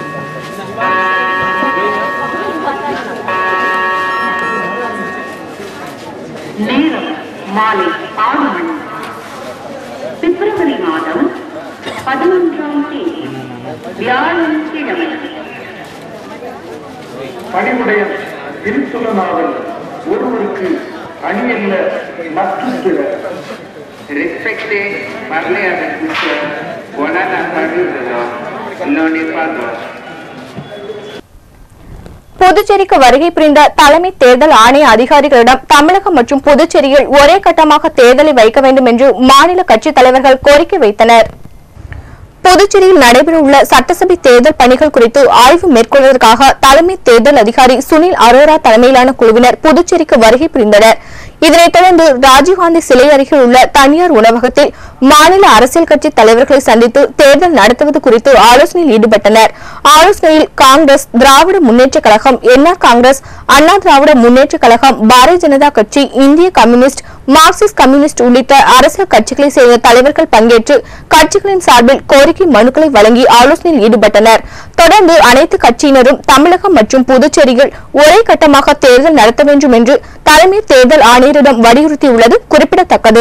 நேரம் மாலை ஆறு மணி பிப்ரவரி மாதம் பதினொன்றாம் தேதி வியாழக்கிழமை பணிவுடைய திருச்சுலனாவல் ஒருவருக்கு அணியல்ல மற்றும் சிலர் Respecte parle a Jesús, buena la saludo, no le pago. புதுச்சேரிக்கு வருகை புரிந்த தலைமை தேர்தல் ஆணைய அதிகாரிகளிடம் தமிழகம் மற்றும் புதுச்சேரியில் ஒரே கட்டமாக தேர்தலை வைக்க வேண்டும் என்று மாநில கட்சித் தலைவர்கள் கோரிக்கை வைத்தனர் புதுச்சேரியில் நடைபெறவுள்ள சட்டசபை தேர்தல் பணிகள் குறித்து ஆய்வு மேற்கொள்வதற்காக தலைமை தேர்தல் அதிகாரி சுனில் அரோரா தலைமையிலான குழுவினர் புதுச்சேரிக்கு வருகை புரிந்தனர் இதனைத் தொடர்ந்து ராஜீவ்காந்தி சிலை அருகில் உள்ள தனியார் உணவகத்தில் மாநில அரசியல் கட்சி தலைவர்களை சந்தித்து தேர்தல் நடத்துவது குறித்து ஆலோசனையில் ஈடுபட்டனர் ஆலோசனையில் Congress Dravida Munnetra Kazhagam NR Congress Anna Dravida Munnetra Kazhagam Bharatiya Janata கட்சி இந்திய கம்யூனிஸ்ட் மார்க்சிஸ்ட் கம்யூனிஸ்ட் உள்ளிட்ட அரசியல் கட்சிகளை சேர்ந்த தலைவர்கள் பங்கேற்று கட்சிகளின் சார்பில் கோரிக்கை மனுக்களை வழங்கி ஆலோசனையில் ஈடுபட்டனர் தொடர்ந்து அனைத்து கட்சியினரும் தமிழகம் மற்றும் புதுச்சேரியில் ஒரே கட்டமாக தேர்தல் நடத்த வேண்டும் என்று தலைமை தேர்தல் ஆணையரிடம் வலியுறுத்தியுள்ளது குறிப்பிடத்தக்கது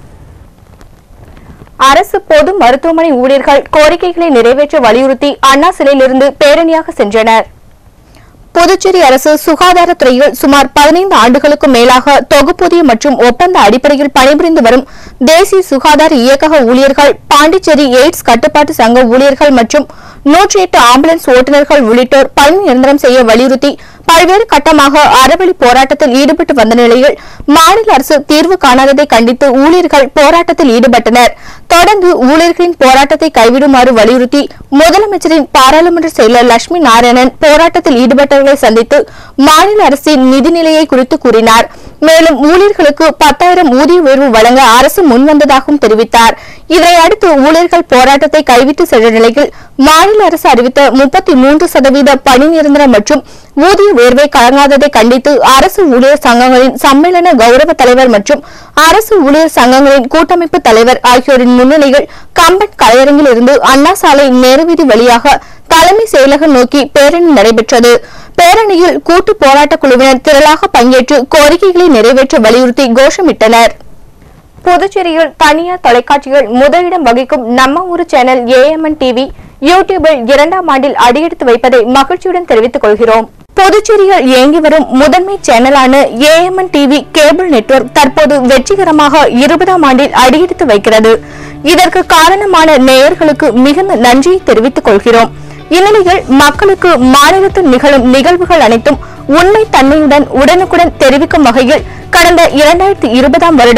அரசு பொது மருத்துவமனை ஊழியர்கள் கோரிக்கைகளை நிறைவேற்ற வலியுறுத்தி அண்ணா சிலையிலிருந்து பேரணியாக சென்றனர் புதுச்சேரி அரசு சுகாதாரத்துறையில் சுமார் பதினைந்து ஆண்டுகளுக்கு மேலாக தொகுப்பூதிய மற்றும் ஒப்பந்த அடிப்படையில் பணிபுரிந்து வரும் தேசிய சுகாதார இயக்கக ஊழியர்கள் பாண்டிச்சேரி எய்ட்ஸ் கட்டுப்பாட்டு சங்க ஊழியர்கள் மற்றும் நூற்றி எட்டு ஆம்புலன்ஸ் ஓட்டுநர்கள் உள்ளிட்டோர் பணி நிரந்தரம் செய்ய வலியுறுத்தி பல்வேறு கட்டமாக அறவழி போராட்டத்தில் ஈடுபட்டு வந்த நிலையில் மாநில அரசு தீர்வு காணாததை கண்டித்து ஊழியர்கள் போராட்டத்தில் ஈடுபட்டனர் தொடர்ந்து ஊழியர்களின் போராட்டத்தை கைவிடுமாறு வலியுறுத்தி முதலமைச்சரின் பாராளுமன்ற செயலர் லட்சுமி நாராயணன் போராட்டத்தில் ஈடுபட்டவர்களை சந்தித்து மாநில அரசின் நிதிநிலையை குறித்து கூறினார் மேலும் ஊழியர்களுக்கு பத்தாயிரம் ஊதிய உயர்வு வழங்க அரசு முன்வந்ததாகவும் தெரிவித்தார் இதனை அடுத்து ஊழியர்கள் போராட்டத்தை கைவிட்டு சென்ற நிலையில் மாநில அரசு அறிவித்த முப்பத்தி மூன்று சதவீத பணி நிரந்தரம் மற்றும் ஊதிய உயர்வை வழங்காததை கண்டித்து அரசு ஊழியர் சங்கங்களின் சம்மேளன கௌரவ தலைவர் மற்றும் அரசு ஊழியர் சங்கங்களின் கூட்டமைப்பு தலைவர் ஆகியோரின் முன்னிலையில் கம்பன் கலையரங்கில் இருந்து அண்ணா சாலை நேருவீதி வழியாக தலைமை செயலகம் நோக்கி பேரணி நடைபெற்றது பேரணியில் கூட்டு போராட்டக் குழுவினர் திரளாக பங்கேற்று கோரிக்கைகளை நிறைவேற்ற வலியுறுத்தி கோஷமிட்டனர் புதுச்சேரியில் தனியார் தொலைக்காட்சிகள் முதலிடம் வகிக்கும் நம்ம ஊரு சேனல் ஏஎம்என் டிவி யூடியூபில் இரண்டாம் ஆண்டில் அடியெடுத்து வைப்பதை மகிழ்ச்சியுடன் தெரிவித்துக் கொள்கிறோம் புதுச்சேரியில் இயங்கி வரும் முதன்மை சேனலான ஏஎம்என் டிவி கேபிள் நெட்வொர்க் தற்போது வெற்றிகரமாக இருபதாம் ஆண்டில் அடியெடுத்து வைக்கிறது இதற்கு காரணமான நேயர்களுக்கு மிகுந்த நன்றியை தெரிவித்துக் கொள்கிறோம் இந்நிலையில் மக்களுக்கு மாநிலத்தில் நிகழும் நிகழ்வுகள் அனைத்தும் உண்மை தன்மையுடன் உடனுக்குடன் தெரிவிக்கும் வகையில் கடந்த இரண்டாயிரத்தி இருபதாம் வருடம்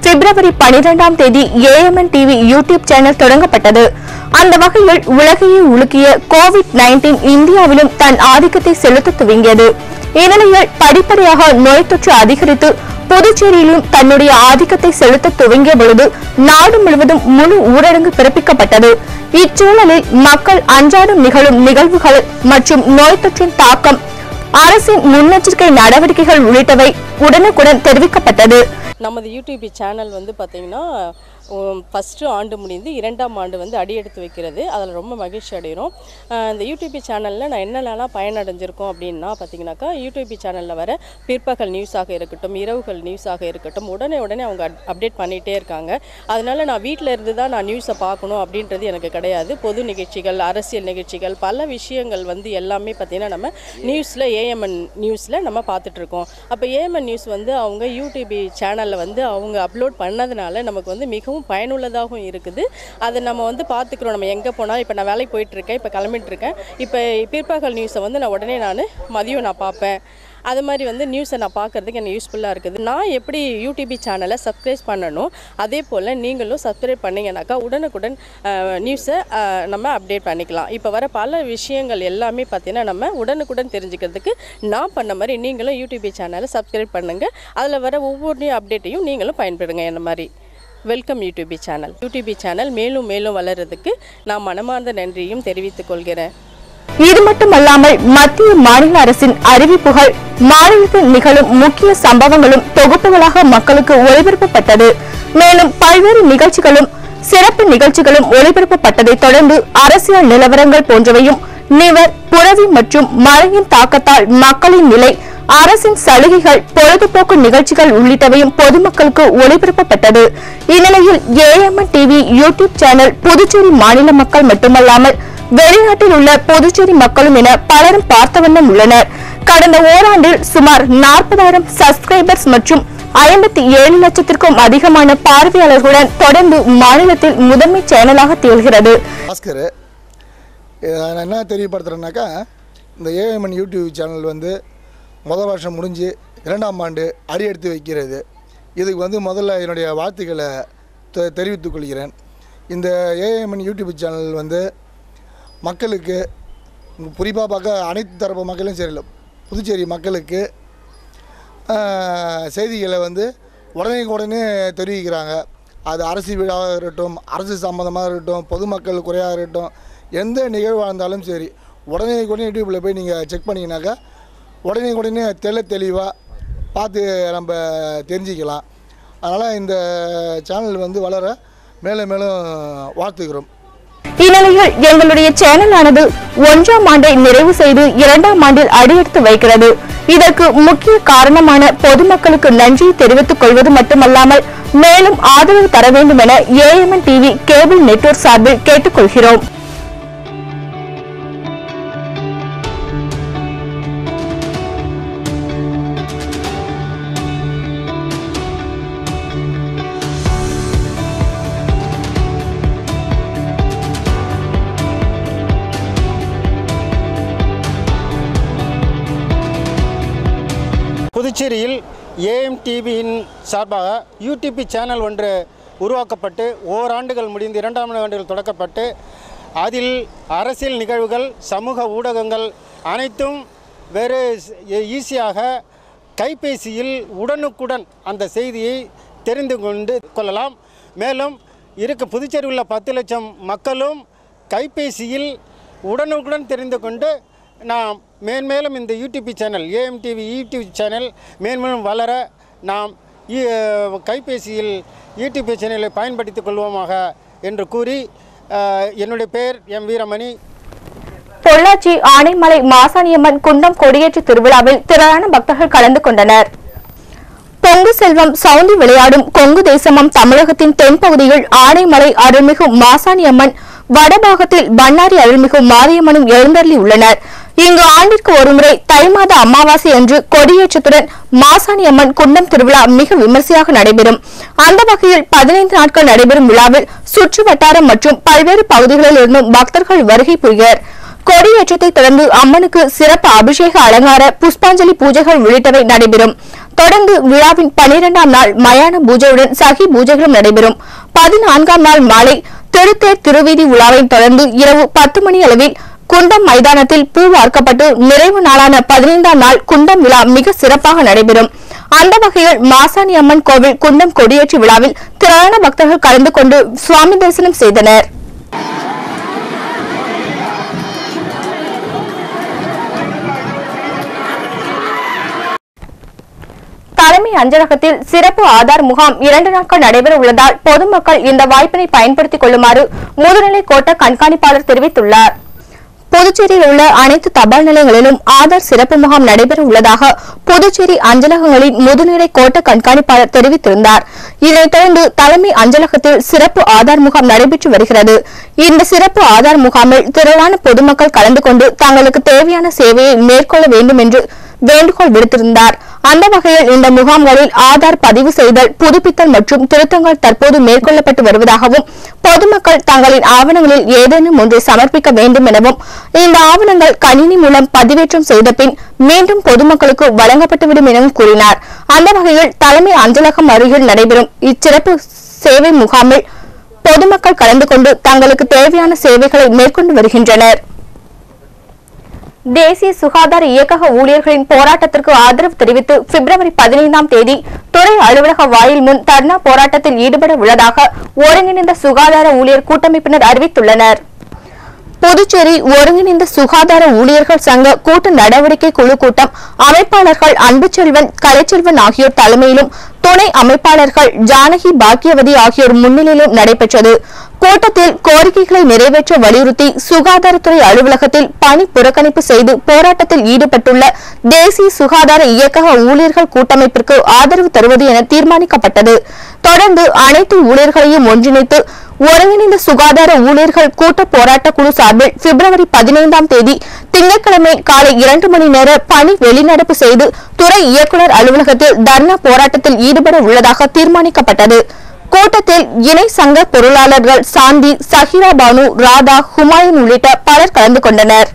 பிப்ரவரி பனிரெண்டாம் தேதி ஏஎம்என் டிவி யூடியூப் சேனல் தொடங்கப்பட்டது அந்த வகையில் உலகையே உலுக்கிய கோவிட் நைன்டீன் இந்தியாவிலும் தன் ஆதிக்கத்தை செலுத்த துவங்கியது இந்நிலையில் படிப்படியாக நோய் தொற்று அதிகரித்து புதுச்சேரியிலும் தன்னுடைய ஆதிக்கத்தை செலுத்த துவங்கிய பொழுது நாடு முழுவதும் முழு ஊரடங்கு பிறப்பிக்கப்பட்டது இச்சூழலில் மக்கள் அன்றாடம் நிகழும் நிகழ்வுகள் மற்றும் நோய் தொற்றின் தாக்கம் அரசின் முன்னெச்சரிக்கை நடவடிக்கைகள் உள்ளிட்டவை உடனுக்குடன் தெரிவிக்கப்பட்டது நமது யூடியூப் சேனல் வந்து பார்த்திங்கன்னா ஃபஸ்ட்டு ஆண்டு முடிந்து இரண்டாம் ஆண்டு வந்து அடியெடுத்து வைக்கிறது அதில் ரொம்ப மகிழ்ச்சி அடைகிறோம் அஹ் இந்த யூடியூப் சேனலில் நான் என்னென்னலாம் பயனடைஞ்சிருக்கோம் அப்படின்னா பார்த்தீங்கன்னாக்கா யூடியூப் சேனலில் வர பிற்பகல் நியூஸாக இருக்கட்டும் இரவுகள் நியூஸாக இருக்கட்டும் உடனே உடனே அவங்க அப்டேட் பண்ணிகிட்டே இருக்காங்க அதனால நான் வீட்டில் இருந்து தான் நான் நியூஸை பார்க்கணும் அப்படின்றது எனக்கு கிடையாது பொது நிகழ்ச்சிகள் அரசியல் நிகழ்ச்சிகள் பல விஷயங்கள் வந்து எல்லாமே பார்த்திங்கன்னா நம்ம நியூஸில் ஏஎம்என் நியூஸில் நம்ம பார்த்துட்ருக்கோம் அப்போ ஏஎம்என் நியூஸ் வந்து அவங்க யூடியூப் சேனலில் வந்து அவங்க அப்லோட் பண்ணதுனால நமக்கு வந்து மிகவும் பயனுள்ளதாகவும் இருக்குது அதை நம்ம வந்து பார்த்துக்கிறோம் நம்ம எங்கே போனாலும் இப்போ நான் வேலைக்கு போயிட்டுருக்கேன் இப்போ கிளம்பிட்டு இருக்கேன் இப்போ பிற்பகல் நியூஸை வந்து நான் உடனே நான் மதியம் நான் பார்ப்பேன் அது மாதிரி வந்து நியூஸை நான் பார்க்குறதுக்கு எனக்கு யூஸ்ஃபுல்லாக இருக்குது நான் எப்படி யூடியூப் சேனலை சப்ஸ்கிரைப் பண்ணணும் அதே போல் நீங்களும் சப்ஸ்கிரைப் பண்ணீங்கன்னாக்கா உடனுக்குடன் நியூஸை நம்ம அப்டேட் பண்ணிக்கலாம் இப்போ வர பல விஷயங்கள் எல்லாமே பார்த்தீங்கன்னா நம்ம உடனுக்குடன் தெரிஞ்சுக்கிறதுக்கு நான் பண்ண மாதிரி நீங்களும் யூடியூப் சேனலை சப்ஸ்கிரைப் பண்ணுங்கள் அதில் வர ஒவ்வொரு அப்டேட்டையும் நீங்களும் பயன்படுங்க என்ன மாதிரி welcome YouTube channel YouTube channel மேலும் மேலும் வளர்கிறதுக்கு நான் மனமார்ந்த நன்றியும் தெரிவித்துக் கொள்கிறேன் இது மட்டுமல்லாமல் மத்திய மாநில அரசின் அறிவிப்புகள் மாநிலத்தில் நிகழும் முக்கிய சம்பவங்களும் தொகுப்புகளாக மக்களுக்கு ஒளிபரப்பப்பட்டது மேலும் பல்வேறு நிகழ்ச்சிகளும் சிறப்பு நிகழ்ச்சிகளும் ஒளிபரப்பப்பட்டதை தொடர்ந்து அரசியல் நிலவரங்கள் போன்றவையும் நிவர் புரவி மற்றும் மழையின் தாக்கத்தால் மக்களின் நிலை அரசின் சலுகைகள் பொழுதுபோக்கு நிகழ்ச்சிகள் உள்ளிட்டவையும் பொதுமக்களுக்கு ஒளிபரப்பப்பட்டது இந்நிலையில் AMN TV YouTube channel Puducherry மாநில மக்கள் மட்டுமல்லாமல் வெளிநாட்டில் உள்ள புதுச்சேரி மக்களும் என பலரும் பார்த்த வண்ணம் உள்ளனர் கடந்த ஓராண்டில் சுமார் நாற்பதாயிரம் சப்ஸ்கிரைபர்ஸ் மற்றும் ஐம்பத்தி ஏழு லட்சத்திற்கும் அதிகமான பார்வையாளர்களுடன் தொடர்ந்து மாநிலத்தில் முதன்மை சேனலாக திகழ்கிறது பாஸ்கர் இதை நான் என்ன தெரியப்படுத்துகிறேன்னாக்கா இந்த ஏஎம்என் யூடியூப் சேனல் வந்து முதல் வருஷம் முடிஞ்சு இரண்டாம் ஆண்டு அடியெடுத்து வைக்கிறது இதுக்கு வந்து முதல்ல என்னுடைய வாழ்த்துக்களை தெ- தெரிவித்துக் கொள்கிறேன் இந்த ஏஎம்என் யூடியூப் சேனல் வந்து மக்களுக்கு குறிப்பாக பார்க்க அனைத்து தரப்பு மக்களும் சரி புதுச்சேரி மக்களுக்கு ஆஹ், செய்திகளை வந்து உடனே உடனே தெரிவிக்கிறாங்க அது அரசு விழாவாக இருக்கட்டும் அரசு சம்மந்தமாக இருக்கட்டும் பொதுமக்கள் குறையாக இருக்கட்டும் எந்த நிகழ்வாக இருந்தாலும் சரி உடனே உடனே யூடியூப்பில் போய் நீங்கள் செக் பண்ணிங்கனாக்கா உடனே உடனே தெள்ள தெளிவாக பார்த்து நம்ம தெரிஞ்சுக்கலாம் அதனால் இந்த சேனல் வந்து வளர மேலும் மேலும் வாழ்த்துக்கிறோம் இந்நிலையில் எங்களுடைய சேனலானது ஒன்றாம் ஆண்டை நிறைவு செய்து இரண்டாம் ஆண்டில் அடியெடுத்து வைக்கிறது இதற்கு முக்கிய காரணமான பொதுமக்களுக்கு நன்றி தெரிவித்துக் கொள்வது மட்டுமல்லாமல் மேலும் ஆதரவு தர வேண்டும் என ஏஎம்என் டிவி கேபிள் நெட்வொர்க் சார்பில் கேட்டுக்கொள்கிறோம் புதுச்சேரியில் ஏஎம் டிவியின் சார்பாக யூடிபி சேனல் ஒன்று உருவாக்கப்பட்டு ஓராண்டுகள் முடிந்து இரண்டாம் ஆண்டுகள் தொடக்கப்பட்டு அதில் அரசியல் நிகழ்வுகள் சமூக ஊடகங்கள் அனைத்தும் வேறு ஈஸியாக கைபேசியில் உடனுக்குடன் அந்த செய்தியை தெரிந்து கொண்டு கொள்ளலாம் மேலும் இருக்க புதுச்சேரி உள்ள பத்து லட்சம் மக்களும் கைபேசியில் உடனுக்குடன் தெரிந்து கொண்டு நாம் மேன்மேலும் இந்த YouTube channel AMTV YouTube channel மேன்மேலும் வளர நாம் இ- கைபேசியில் யூடியூப் சேனலை பயன்படுத்திக் கொள்வோமாக என்று கூறி அஹ், என்னுடைய பெயர் எம் வீரமணி பொள்ளாச்சி ஆனைமலை மாசாணியம்மன் குண்டம் கொடியேற்று திருவிழாவில் திரளான பக்தர்கள் கலந்து கொண்டனர் பொங்கு செல்வம் சவுண்டி விளையாடும் கொங்கு தேசமம் தமிழகத்தின் தென்பகுதியில் ஆனைமலை அருள்மிகு மாசாணியம்மன் வடபாகத்தில் பண்ணாரி அருள்மிகு மாரியம்மனும் எழுந்தருளி உள்ளனர் இங்கு ஆண்டிற்கு ஒருமுறை தை மாத அமாவாசை அன்று கொடியேற்றத்துடன் மாசாணியம்மன் குண்டம் திருவிழா மிக விமர்சையாக நடைபெறும் அந்த வகையில் பதினைந்து நாட்கள் நடைபெறும் விழாவில் சுற்று வட்டாரம் மற்றும் பல்வேறு பகுதிகளில் இருந்தும் பக்தர்கள் வருகை புரிவர் கொடியேற்றத்தை தொடர்ந்து அம்மனுக்கு சிறப்பு அபிஷேக அலங்கார புஷ்பாஞ்சலி பூஜைகள் உள்ளிட்டவை நடைபெறும் தொடர்ந்து விழாவின் பனிரெண்டாம் நாள் மயான பூஜையுடன் சகி பூஜைகளும் நடைபெறும் பதினான்காம் நாள் மாலை திருத்தேர் திருவீதி விழாவை தொடர்ந்து இரவு பத்து மணி அளவில் குண்டம் மைதானத்தில் பூ வார்க்கப்பட்டு நிறைவு நாளான பதினைந்தாம் நாள் குண்டம் விழா மிக சிறப்பாக நடைபெறும் அந்த வகையில் மாசாணி அம்மன் கோவில் குண்டம் கொடியேற்றி விழாவில் திரளான பக்தர்கள் கலந்து கொண்டு சுவாமி தரிசனம் செய்தனர் தலைமை அஞ்சலகத்தில் சிறப்பு ஆதார் முகாம் இரண்டு நாட்கள் நடைபெற உள்ளதால் பொதுமக்கள் இந்த வாய்ப்பினை பயன்படுத்திக் கொள்ளுமாறு முதுநிலை கோட்ட கண்காணிப்பாளர் தெரிவித்துள்ளார் புதுச்சேரியில் உள்ள அனைத்து தபால் நிலையங்களிலும் ஆதார் சிறப்பு முகாம் நடைபெற உள்ளதாக புதுச்சேரி அஞ்சலகங்களின் முதுநிலை கோட்ட கண்காணிப்பாளர் தெரிவித்திருந்தார் இதனைத் தொடர்ந்து தலைமை அஞ்சலகத்தில் சிறப்பு ஆதார் முகாம் நடைபெற்று வருகிறது இந்த சிறப்பு ஆதார் முகாமில் திரளான பொதுமக்கள் கலந்து கொண்டு தங்களுக்கு தேவையான சேவையை மேற்கொள்ள வேண்டும் என்று வேண்டுகோள் விடுத்திருந்தார் அந்த வகையில் இந்த முகாம்களில் ஆதார் பதிவு செய்தல் புதுப்பித்தல் மற்றும் திருத்தங்கள் தற்போது மேற்கொள்ளப்பட்டு வருவதாகவும் பொதுமக்கள் தங்களின் ஆவணங்களில் ஏதேனும் ஒன்றை சமர்ப்பிக்க வேண்டும் எனவும் இந்த ஆவணங்கள் கணினி மூலம் பதிவேற்றம் செய்த பின் மீண்டும் பொதுமக்களுக்கு வழங்கப்பட்டுவிடும் எனவும் கூறினார் அந்த வகையில் தலைமை அஞ்சலகம் அருகில் நடைபெறும் இச்சிறப்பு சேவை முகாமில் பொதுமக்கள் கலந்து கொண்டு தங்களுக்கு தேவையான சேவைகளை மேற்கொண்டு வருகின்றனர் தேசிய சுகாதார இயக்கக ஊழியர்களின் போராட்டத்திற்கு ஆதரவு தெரிவித்து பிப்ரவரி பதினைந்தாம் தேதி துறை அலுவலக வாயில் முன் தர்ணா போராட்டத்தில் ஈடுபட உள்ளதாக ஒருங்கிணைந்த சுகாதார ஊழியர் கூட்டமைப்பினர் அறிவித்துள்ளனர் புதுச்சேரி ஒருங்கிணைந்த சுகாதார ஊழியர்கள் சங்க கூட்டு நடவடிக்கை குழு கூட்டம் அமைப்பாளர்கள் அன்புச்செல்வன் கலைச்செல்வன் ஆகியோர் தலைமையிலும் துணை அமைப்பாளர்கள் ஜானகி பாக்கியவதி ஆகியோர் முன்னிலையிலும் நடைபெற்றது கூட்டத்தில் கோரிக்கைகளை நிறைவேற்ற வலியுறுத்தி சுகாதாரத்துறை அலுவலகத்தில் பணி புறக்கணிப்பு செய்து போராட்டத்தில் ஈடுபட்டுள்ள தேசிய சுகாதார இயக்கக ஊழியர்கள் கூட்டமைப்பிற்கு ஆதரவு தருவது என தீர்மானிக்கப்பட்டது தொடர்ந்து அனைத்து ஊழியர்களையும் ஒன்றிணைத்து ஒருங்கிணைந்த சுகாதார ஊழியர்கள் கூட்ட போராட்ட குழு சார்பில் பிப்ரவரி பதினைந்தாம் தேதி திங்கட்கிழமை காலை இரண்டு மணி நேர பணி வெளிநடப்பு செய்து துறை இயக்குநர் அலுவலகத்தில் தர்ணா போராட்டத்தில் ஈடுபட உள்ளதாக தீர்மானிக்கப்பட்டது கூட்டத்தில் இணை சங்க பொருளாளர்கள் சாந்தி சஹிரா பானு ராதா ஹுமாயூன் உள்ளிட்ட பலர் கலந்து கொண்டனர்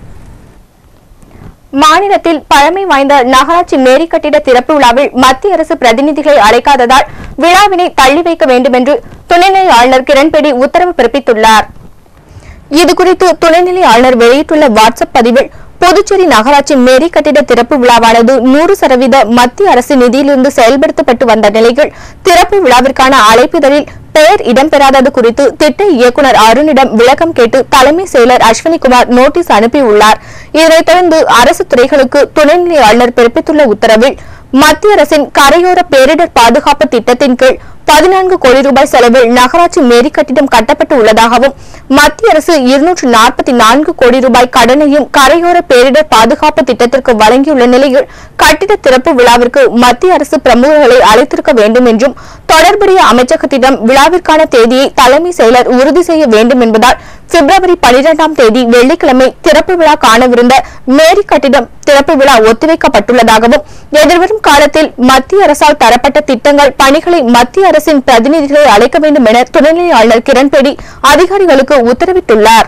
மாநிலத்தில் பழமை வாய்ந்த நகராட்சி மேரி கட்டிட திறப்பு விழாவில் மத்திய அரசு பிரதிநிதிகளை அழைக்காததால் விழாவினை தள்ளி வைக்க வேண்டும் என்று துணைநிலை ஆளுநர் கிரண்பேடி உத்தரவு பிறப்பித்துள்ளார் இதுகுறித்து துணைநிலை ஆளுநர் வெளியிட்டுள்ள வாட்ஸ்அப் பதிவில் புதுச்சேரி நகராட்சி மேரி கட்டிட திறப்பு விழாவானது நூறு சதவீத மத்திய அரசு நிதியிலிருந்து செயல்படுத்தப்பட்டு வந்த நிலையில் திறப்பு விழாவிற்கான அழைப்பிதழில் பெயர் இடம்பெறாதது குறித்து திட்ட இயக்குநர் அருணிடம் விளக்கம் கேட்டு தலைமை செயலர் அஸ்வினிகுமார் நோட்டீஸ் அனுப்பியுள்ளார் இதனைத் தொடர்ந்து அரசு துறைகளுக்கு துணைநிலை ஆளுநர் பிறப்பித்துள்ள உத்தரவில் மத்திய அரசின் கரையோர பேரிடர் பாதுகாப்பு திட்டத்தின் கீழ் பதினான்கு கோடி ரூபாய் செலவில் நகராட்சி மேரி கட்டிடம் கட்டப்பட்டு உள்ளதாகவும் மத்திய அரசு இருநூற்று நாற்பத்தி நான்கு கோடி ரூபாய் கடனையும் கரையோர பேரிடர் பாதுகாப்பு திட்டத்திற்கு வழங்கியுள்ள நிலையில் கட்டிட திறப்பு விழாவிற்கு மத்திய அரசு பிரமுகர்களை அழைத்திருக்க வேண்டும் என்றும் தொடர்புடைய அமைச்சகத்திடம் விழாவிற்கான தேதியை தலைமை செயலர் உறுதி செய்ய வேண்டும் என்பதால் பிப்ரவரி பனிரெண்டாம் தேதி வெள்ளிக்கிழமை திறப்பு விழா காணவிருந்த மேரி கட்டிடம் திறப்பு விழா ஒத்திவைக்கப்பட்டுள்ளதாகவும் எதிர்வரும் காலத்தில் மத்திய அரசால் தரப்பட்ட திட்டங்கள் பணிகளை மத்திய அரசின் பிரதிநிதிகளை அழைக்க வேண்டும் என துணைநிலை ஆளுநர் கிரண்பேடி அதிகாரிகளுக்கு உத்தரவிட்டுள்ளார்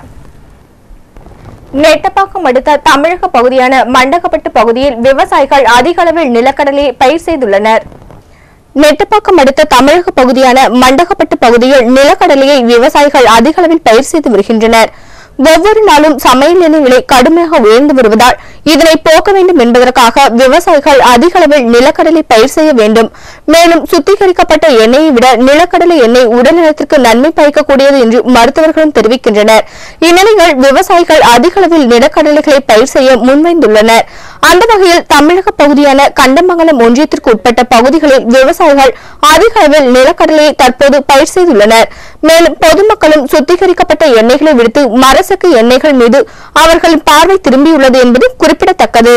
நெட்டப்பாக்கம் அடுத்த தமிழக பகுதியான மண்டகப்பட்டு பகுதியில் விவசாயிகள் அதிக அளவில் நிலக்கடலையை பயிர் செய்துள்ளனர் நெட்டப்பாக்கம் அடுத்த தமிழக பகுதியான மண்டகப்பட்டு பகுதியில் நிலக்கடலையை விவசாயிகள் அதிக அளவில் பயிர் செய்து வருகின்றனர் ஒவ்வொரு நாளும் சமையல் எண்ணெய் விலை கடுமையாக உயர்ந்து வருவதால் இதனை போக்க வேண்டும் என்பதற்காக விவசாயிகள் அதிக அளவில் நிலக்கடலை பயிர் செய்ய வேண்டும் மேலும் சுத்திகரிக்கப்பட்ட எண்ணெயை விட நிலக்கடலை எண்ணெய் உடல்நலத்திற்கு நன்மை பயக்கக்கூடியது என்று மருத்துவர்களும் தெரிவிக்கின்றனர் இந்நிலையில் விவசாயிகள் அதிக அளவில் நிலக்கடலைகளை பயிர் செய்ய முன்வைந்துள்ளனர் அந்த வகையில் தமிழக பகுதியான கண்டமங்கலம் ஒன்றியத்திற்கு உட்பட்ட பகுதிகளில் விவசாயிகள் அதிக அளவில் நிலக்கடலையை தற்போது பயிர் செய்துள்ளனர் மேலும் பொதுமக்களும் சுத்திகரிக்கப்பட்ட எண்ணெய்களை விடுத்து மரசக்கு எண்ணெய்கள் மீது அவர்களின் பார்வை திரும்பியுள்ளது என்பது குறிப்பிடத்தக்கது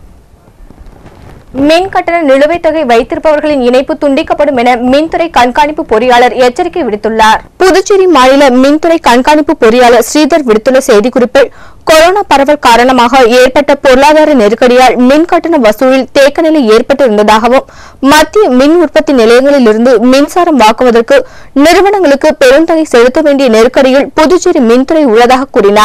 மின் கட்டண நிலுவைத் தொகை வைத்திருப்பவர்களின் இணைப்பு துண்டிக்கப்படும் என மின்துறை கண்காணிப்பு பொறியாளர் எச்சரிக்கை விடுத்துள்ளார் புதுச்சேரி மாநில மின்துறை கண்காணிப்பு பொறியாளர் ஸ்ரீதர் விடுத்துள்ள செய்திக்குறிப்பில் கொரோனா பரவல் காரணமாக ஏற்பட்ட பொருளாதார நெருக்கடியால் மின் கட்டண வசூலில் தேக்கநிலை ஏற்பட்டிருந்ததாகவும் மத்திய மின் உற்பத்தி நிலையங்களிலிருந்து மின்சாரம் வாக்குவதற்கு நிறுவனங்களுக்கு பெருந்தொகை செலுத்த வேண்டிய நெருக்கடியில் புதுச்சேரி மின்துறை உள்ளதாக கூறினார்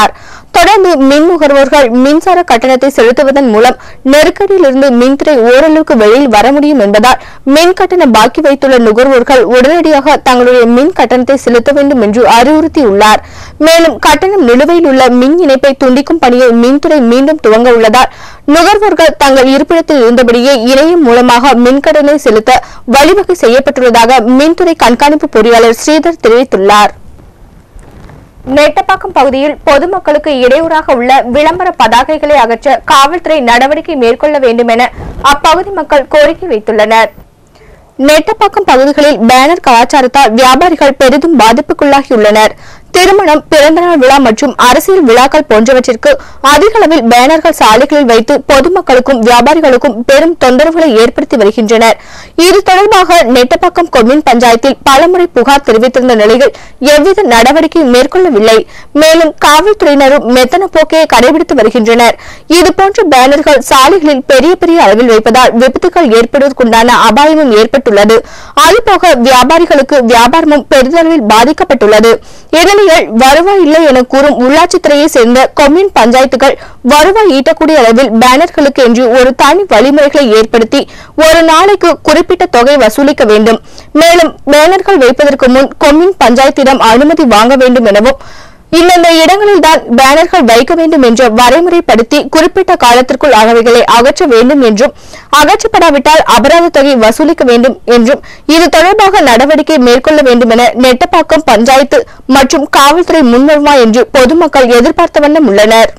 தொடர்ந்து மின் நுகர்வோர்கள் மின்சார கட்டணத்தை செலுத்துவதன் மூலம் நெருக்கடியிலிருந்து மின்துறை ஓரளவுக்கு வெளியில் வர முடியும் என்பதால் மின் கட்டணம் பாக்கி வைத்துள்ள நுகர்வோர்கள் உடனடியாக தங்களுடைய மின் கட்டணத்தை செலுத்த வேண்டும் என்று அறிவுறுத்தியுள்ளார் மேலும் கட்டணம் நிலுவையில் உள்ள மின் இணைப்பை துண்டிக்கும் பணியை மின்துறை மீண்டும் துவங்க உள்ளதால் நுகர்வோர்கள் தங்கள் இருப்பிடத்தில் இருந்தபடியே இணையம் மூலமாக மின்கட்டணை செலுத்த வழிவகை செய்யப்பட்டுள்ளதாக மின்துறை கண்காணிப்பு பொறியாளர் ஸ்ரீதர் தெரிவித்துள்ளார் நெட்டப்பாக்கம் பகுதியில் பொதுமக்களுக்கு இடையூறாக உள்ள விளம்பர பதாகைகளை அகற்ற காவல்துறை நடவடிக்கை மேற்கொள்ள வேண்டும் என அப்பகுதி மக்கள் கோரிக்கை வைத்துள்ளனர் நெட்டப்பாக்கம் பகுதிகளில் பேனர் கலாச்சாரத்தால் வியாபாரிகள் பெரிதும் பாதிப்புக்குள்ளாகியுள்ளனர் திருமணம் பிறந்தநாள் விழா மற்றும் அரசியல் விழாக்கள் போன்றவற்றிற்கு அதிக அளவில் பேனர்கள் சாலைகளில் வைத்து பொதுமக்களுக்கும் வியாபாரிகளுக்கும் பெரும் தொந்தரவுகளை ஏற்படுத்தி வருகின்றனர் இது தொடர்பாக நெட்டப்பாக்கம் கொம்யூன் பஞ்சாயத்தில் பலமுறை புகார் தெரிவித்திருந்த நிலையில் எவ்வித நடவடிக்கையும் மேற்கொள்ளவில்லை மேலும் காவல்துறையினரும் மெத்தன போக்கையை கடைபிடித்து வருகின்றனர் இதுபோன்ற பேனர்கள் சாலைகளில் பெரிய பெரிய அளவில் வைப்பதால் விபத்துகள் ஏற்படுவதற்குண்டான அபாயமும் ஏற்பட்டுள்ளது அதுபோக வியாபாரிகளுக்கு வியாபாரமும் பெரிதளவில் பாதிக்கப்பட்டுள்ளது இந்நிலையில் வருவாய் இல்லை என கூறும் உள்ளாட்சித்துறையை சேர்ந்த கொம்யூன் பஞ்சாயத்துகள் வருவாய் ஈட்டக்கூடிய அளவில் பேனர்களுக்கு என்று ஒரு தனி வழிமுறைகளை ஏற்படுத்தி ஒரு நாளைக்கு குறிப்பிட்ட தொகை வசூலிக்க வேண்டும் மேலும் பேனர்கள் வைப்பதற்கு முன் கொம்யூன் பஞ்சாயத்திடம் அனுமதி வாங்க வேண்டும் எனவும் இந்தந்த இடங்களில் தான் பேனர்கள் வைக்க வேண்டும் என்ற வரைமுறைப்படுத்தி குறிப்பிட்ட காலத்திற்குள் அவைகளை அகற்ற வேண்டும் என்றும் அகற்றப்படாவிட்டால் அபராத தொகை வசூலிக்க வேண்டும் என்றும் இது தொடர்பாக நடவடிக்கை மேற்கொள்ள வேண்டும் என நெட்டப்பாக்கம் பஞ்சாயத்து மற்றும் காவல்துறை முன்வருமா என்று பொதுமக்கள் எதிர்பார்த்த வண்ணம் உள்ளனர்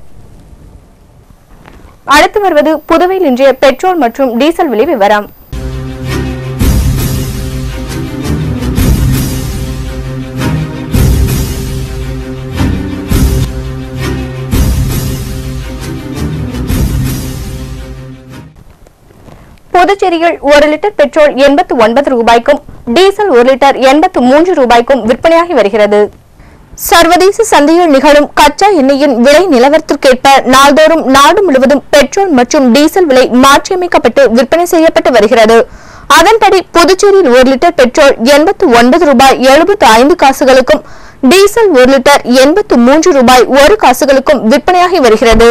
அடுத்து வருவது புதுவையில் இன்றைய பெட்ரோல் மற்றும் டீசல் விலை விவரம் புதுச்சேரியில் ஒரு லிட்டர் பெட்ரோல் எண்பத்து ஒன்பது ரூபாய்க்கும் டீசல் ஒரு லிட்டர் எண்பத்து மூன்று ரூபாய்க்கும் விற்பனையாகி வருகிறது சர்வதேச சந்தையில் நிகழும் கச்சா எண்ணெயின் விலை நிலவரத்திற்கேற்ப நாள்தோறும் நாடு முழுவதும் பெட்ரோல் மற்றும் டீசல் விலை மாற்றியமைக்கப்பட்டு விற்பனை செய்யப்பட்டு வருகிறது அதன்படி புதுச்சேரியில் ஒரு லிட்டர் பெட்ரோல் எண்பத்து ஒன்பது ரூபாய் எழுபத்து ஐந்து காசுகளுக்கும் டீசல் ஒரு லிட்டர் எண்பத்து மூன்று ரூபாய் ஒரு காசுகளுக்கும் விற்பனையாகி வருகிறது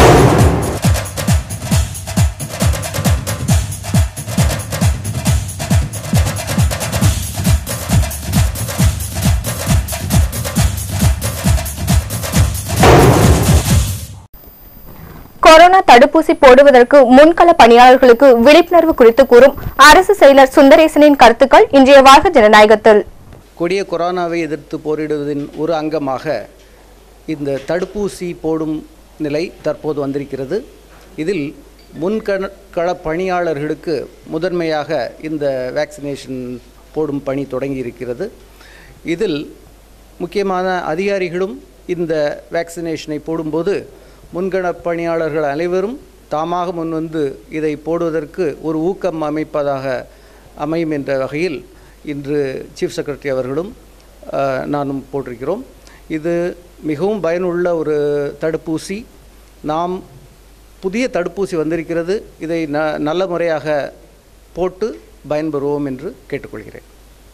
கொரோனா தடுப்பூசி போடுவதற்கு முன்கள பணியாளர்களுக்கு விழிப்புணர்வு குறித்து கூறும் அரசு செயலர் சுந்தரேசனின் கருத்துக்கள் இன்றைய வாழ்க ஜனநாயகத்தில் கொடிய கொரோனாவை எதிர்த்து போரிடுவதின் ஒரு அங்கமாக இந்த தடுப்பூசி போடும் நிலை தற்போது வந்திருக்கிறது இதில் முன்கண கள பணியாளர்களுக்கு முதன்மையாக இந்த வேக்சினேஷன் போடும் பணி தொடங்கி இருக்கிறது இதில் முக்கியமான அதிகாரிகளும் இந்த வேக்சினேஷனை போடும்போது முன்கண பணியாளர்கள் அனைவரும் தாமாக முன்வந்து இதை போடுவதற்கு ஒரு ஊக்கம் அமைப்பதாக அமையும் என்ற வகையில் இன்று சீஃப் செக்ரட்டரி அவர்களும் அஹ், நானும் போட்டிருக்கிறோம் இது மிகவும் பயனுள்ள ஒரு தடுப்பூசி நாம் புதிய தடுப்பூசி வந்திருக்கிறது இதை ந நல்ல முறையாக போட்டு பயன்பெறுவோம் என்று கேட்டுக்கொள்கிறேன்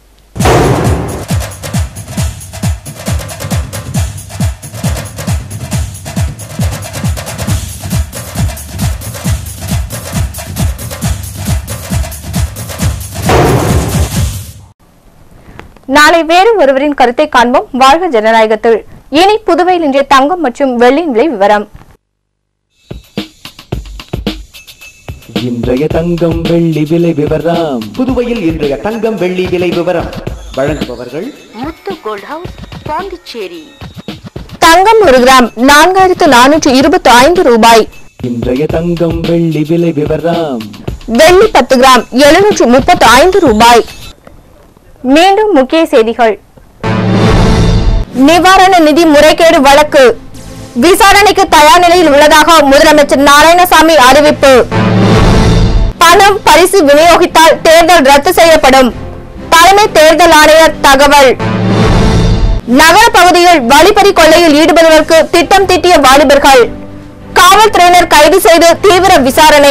நாளை வேறு ஒருவரின் கருத்தை காண்போம் வாழ்க ஜனநாயகத்தில் இனி புதுவையில் இன்றைய தங்கம் மற்றும் வெள்ளியின் விலை விவரம் இன்றைய தங்கம் வெள்ளி விலை விவரம் புதுவையில் இன்றைய தங்கம் வெள்ளி விலை விவரம் வழங்குபவர்கள் முத்து கோல்ட் ஹவுஸ் பாண்டிச்சேரி தங்கம் ஒரு கிராம் நான்காயிரத்து நானூற்று இருபத்தி ஐந்து ரூபாய் இன்றைய தங்கம் வெள்ளி விலை விவரம் வெள்ளி பத்து கிராம் எழுநூற்று முப்பத்தி ஐந்து ரூபாய் மீண்டும் முக்கிய செய்திகள் நிவாரண நிதி முறைகேடு வழக்கு விசாரணைக்கு தயார் நிலையில் உள்ளதாக முதலமைச்சர் நாராயணசாமி அறிவிப்பு பணம் பரிசு விநியோகித்தால் தேர்தல் ரத்து செய்யப்படும் தலைமை தேர்தல் ஆணையர் தகவல் நகர பகுதியில் வழிப்பறி கொள்ளையில் ஈடுபடுவதற்கு திட்டம் தீட்டிய வாலிபர்கள் காவல்துறையினர் கைது செய்து தீவிர விசாரணை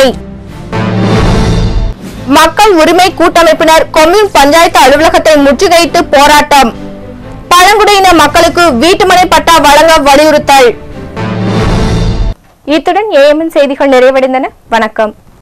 மக்கள் உரிமை கூட்டமைப்பினர் கொம்யூன் பஞ்சாயத்து அலுவலகத்தை முற்றுகையிட்டு போராட்டம் பழங்குடியின மக்களுக்கு வீட்டுமனை பட்டா வழங்க வலியுறுத்தல் இத்துடன் ஏஎம்என் செய்திகள் நிறைவடைந்தன வணக்கம்